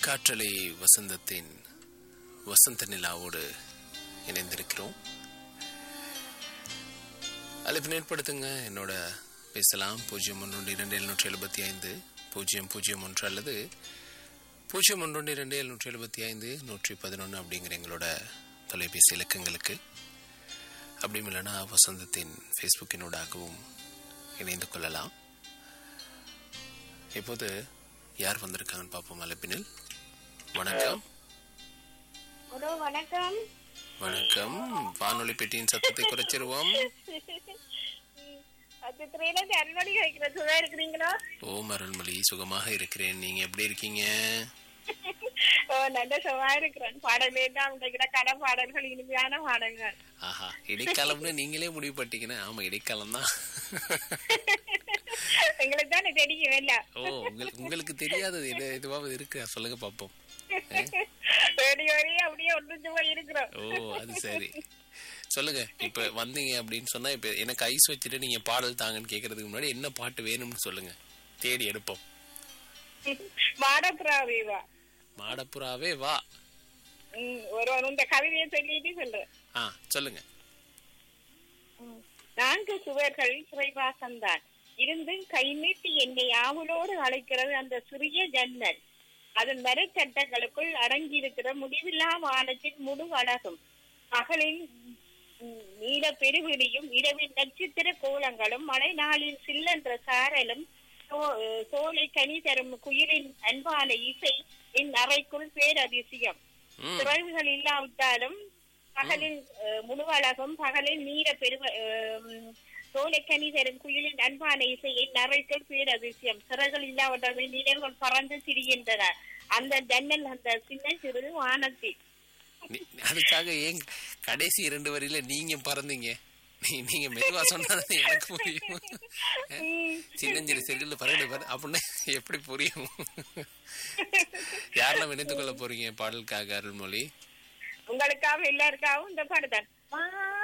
காற்றலை வசந்தத்தின் வசந்த நிலாவோடு இணைந்திருக்கிறோம் அழைப்பு ஏற்படுத்துங்க என்னோட பேசலாம் பூஜ்ஜியம் ஒன்று இரண்டு எழுநூற்றி எழுபத்தி ஐந்து பூஜ்ஜியம் பூஜ்ஜியம் ஒன்று அல்லது பூஜ்ஜியம் ஒன்று இரண்டு எழுநூற்றி எழுபத்தி ஐந்து நூற்றி பதினொன்று அப்படிங்கிற எங்களோட தொலைபேசி இலக்கங்களுக்கு அப்படியும் இல்லைன்னா வசந்தத்தின் ஃபேஸ்புக்கினூடாகவும் இணைந்து கொள்ளலாம் இப்போது யார் வந்திருக்காங்கன்னு பார்ப்போம் அழைப்பினில் வணக்கம் ஹலோ வணக்கம் வணக்கம் வானொலி பெட்டியின் சத்தத்தை குறைச்சிருவோம் அது திரையில அருள்மொழி வைக்கிற சுதா இருக்கிறீங்களா ஓ அருள்மொழி சுகமாக இருக்கிறேன் நீங்க எப்படி இருக்கீங்க ஓ நல்ல சுகமா இருக்கிறேன் பாடலே தான் உங்ககிட்ட கதை பாடல்கள் இனிமையான பாடல்கள் ஆஹா இடைக்காலம்னு நீங்களே முடிவு பண்ணிட்டீங்கன்னா ஆமா இடைக்காலம் தான் எங்களுக்கு தானே தெரியும் இல்ல ஓ உங்களுக்கு உங்களுக்கு தெரியாதது இது இதுவாவது இருக்கு சொல்லுங்க பாப்போம் ரேடியோவே அப்படியே ஒன்று போய் இருக்கிறோம் ஓ அது சரி சொல்லுங்க இப்ப வந்தீங்க அப்படின்னு சொன்னா இப்ப எனக்கு ஐஸ் வச்சுட்டு நீங்க பாடல் தாங்கன்னு கேக்குறதுக்கு முன்னாடி என்ன பாட்டு வேணும்னு சொல்லுங்க தேடி எடுப்போம் மாடப்புறாவேவா மாடப்புறாவே வா ம் ஒரு ஒரு இந்த கவிதையை சொல்லிட்டு சொல்றேன் ஆ சொல்லுங்க நான்கு சுவர்கள் சிறைவாசம்தான் இருந்தும் கை நீட்டி என்னை ஆவலோடு அழைக்கிறது அந்த சிறிய ஜன்னல் அதன் மரச்சட்டங்களுக்குள் அடங்கியிருக்கிற முடிவில்லா வானத்தின் முழு அழகும் பகலின் ம், நீல பெருவிழியும் இரவின் நட்சத்திர கோலங்களும் மழை நாளில் சில்லென்ற சாரலும் சோ- சோலை கனி தரும் குயிலின் அன்பான இசை என் அறைக்குள் பேரதிசயம் ம் குறைவுகள் இல்லாவிட்டாலும் பகலின் அஹ், முழு அழகும் பகலின் நீர பெருவ சோலைக்கனி தரும் குயிலின் அன்பான இசையின் நரைகள் பேரதிசயம் சிறகுகள் இல்லாவிட்டாலும் நிழல்கள் பறந்து திரிகின்றன அந்த ஜன்னல் அந்த சின்ன சிறு வானத்தில் நீ- அதுக்காக ஏன் கடைசி இரண்டு வரியில நீங்க பறந்தீங்க நீ- நீங்க மெதுவா சொன்னாதான் எனக்கு புரியும் சின்னஞ்சிறு செல்ல பறந்து பாரு அப்படின்னா எப்படி புரியும் யாரெல்லாம் இணைத்துக் கொள்ள போறீங்க பாடலுக்காக அருள்மொழி உங்களுக்காக எல்லாருக்காகவும் இந்த பாடுதான்